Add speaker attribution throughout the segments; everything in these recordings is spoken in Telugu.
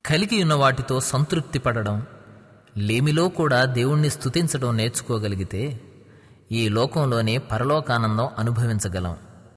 Speaker 1: కలిగి ఉన్న వాటితో సంతృప్తి పడడం లేమిలో కూడా దేవుణ్ణి స్తుతించడం నేర్చుకోగలిగితే ఈ లోకంలోనే పరలోకానందం అనుభవించగలం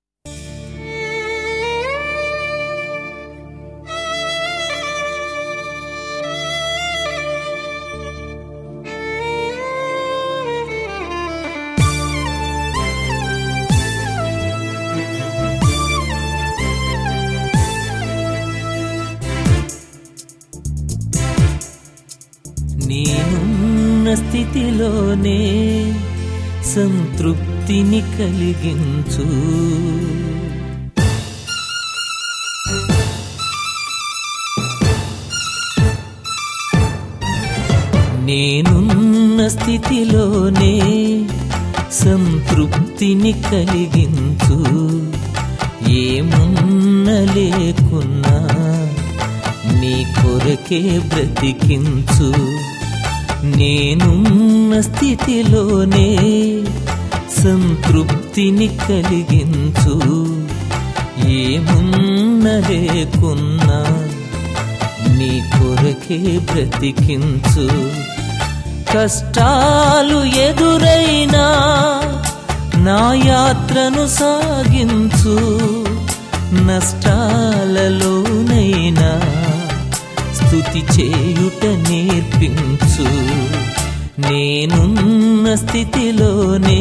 Speaker 2: నేనున్న స్థితిలోనే సంతృప్తిని కలిగించు నేనున్న స్థితిలోనే సంతృప్తిని కలిగించు ఏమున్న లేకున్నా నీ కొరకే బ్రతికించు నేనున్న స్థితిలోనే సంతృప్తిని కలిగించు ఏమున్న లేకున్నా నీ కొరకే బ్రతికించు కష్టాలు ఎదురైనా నా యాత్రను సాగించు నష్టాలలోనైనా స్తుతి చేయుట నేర్పించు నేనున్న స్థితిలోనే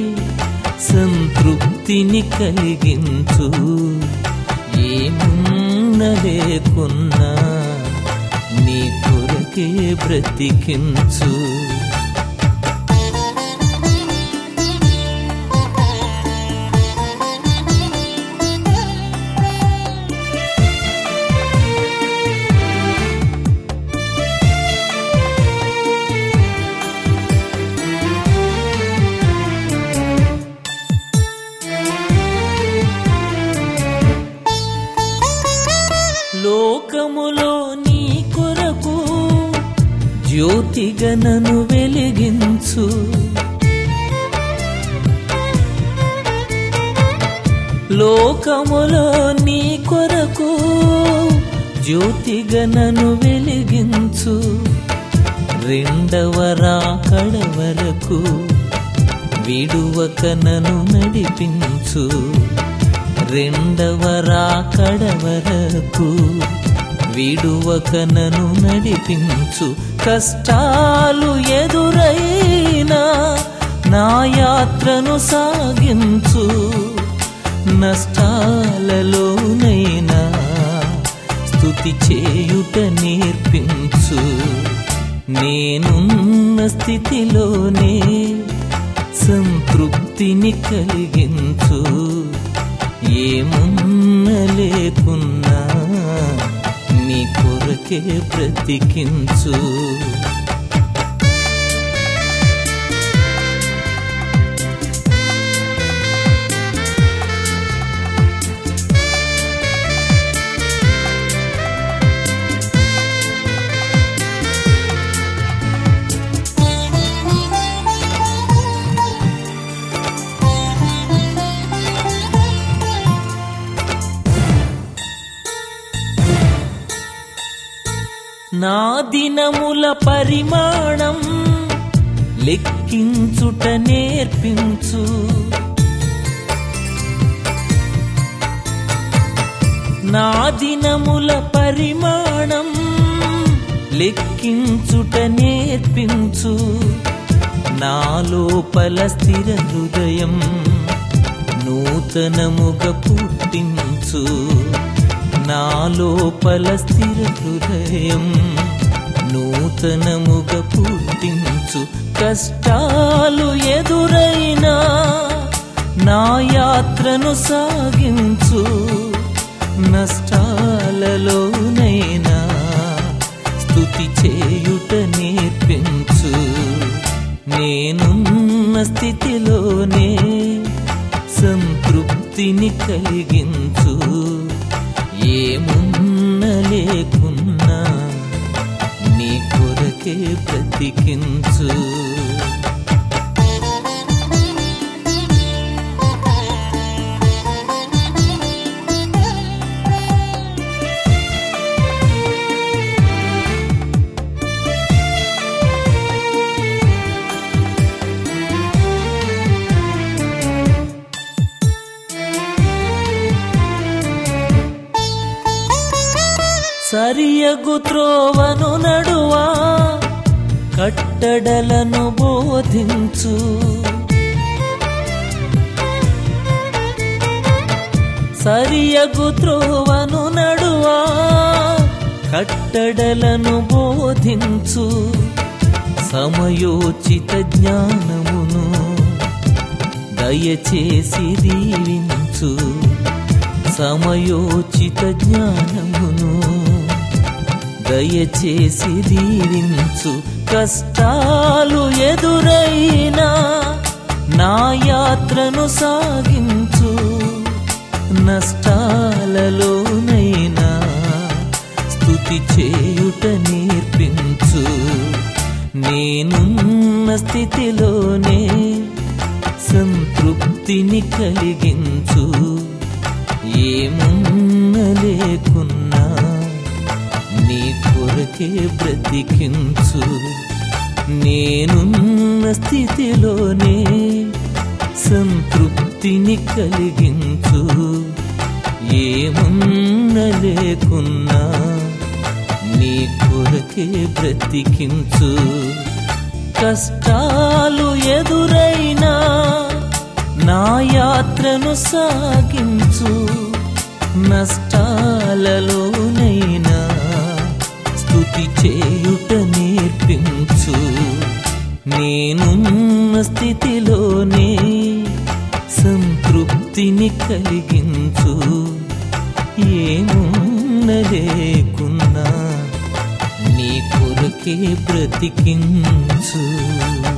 Speaker 2: సంతృప్తిని కలిగించు ఏమున్న లేకున్నా నీ కొరకే బ్రతికించు లోకములో నీ కొరకు జ్యోతిగా నన్ను వెలిగించు లోకములో నీ కొరకు జ్యోతిగా నన్ను వెలిగించు రెండవ రాకడ వరకు విడువక నన్ను నడిపించు రెండవ రాకడ వరకు విడువక నన్ను నడిపించు కష్టాలు ఎదురైనా నా యాత్రను సాగించు నష్టాలలోనైనా స్తుతి చేయుట నేర్పించు నేనున్న స్థితిలోనే సంతృప్తిని కలిగించు ఏమున్న లేకున్నా నీ కొరకే బ్రతికించు నా దినముల పరిమాణం లెక్కించుట నేర్పించు నా దినముల పరిమాణం లెక్కించుట నేర్పించు నా లోపల స్థిర హృదయం నూతనముగా పుట్టించు నా లోపల స్థిర హృదయం నూతనముగా పుట్టించు కష్టాలు ఎదురైనా నా యాత్రను సాగించు నష్టాలలోనైనా స్తుతి చేయుట నేర్పించు నేనున్న స్థితిలోనే సంతృప్తిని కలిగించు ఏమున్న లేకున్నా నీ కొరకే బ్రతికించు సరియగు త్రోవను నడువా కట్టడలను బోధించు సరియగు త్రోవను నడువా కట్టడలను బోధించు సమయోచిత జ్ఞానమును దయచేసి దీవించు సమయోచిత జ్ఞానమును దయచేసి దీవించు కష్టాలు ఎదురైనా నా యాత్రను సాగించు నష్టాలలోనైనా స్తుతి చేయుట నేర్పించు నేనున్న స్థితిలోనే సంతృప్తిని కలిగించు ఏమున్న లేకున్నా నీ కొరకే బ్రతికించు నేనున్న స్థితిలోనే సంతృప్తిని కలిగించు ఏమున్న లేకున్నా నీ కొరకే బ్రతికించు కష్టాలు ఎదురైనా నా యాత్రను సాగించు నష్టాలలోనైనా స్తుతి చేయుట నేర్పించు నేనున్న స్థితిలోనే సంతృప్తిని కలిగించు ఏమున్న లేకున్నా నీ కొరకే బ్రతికించు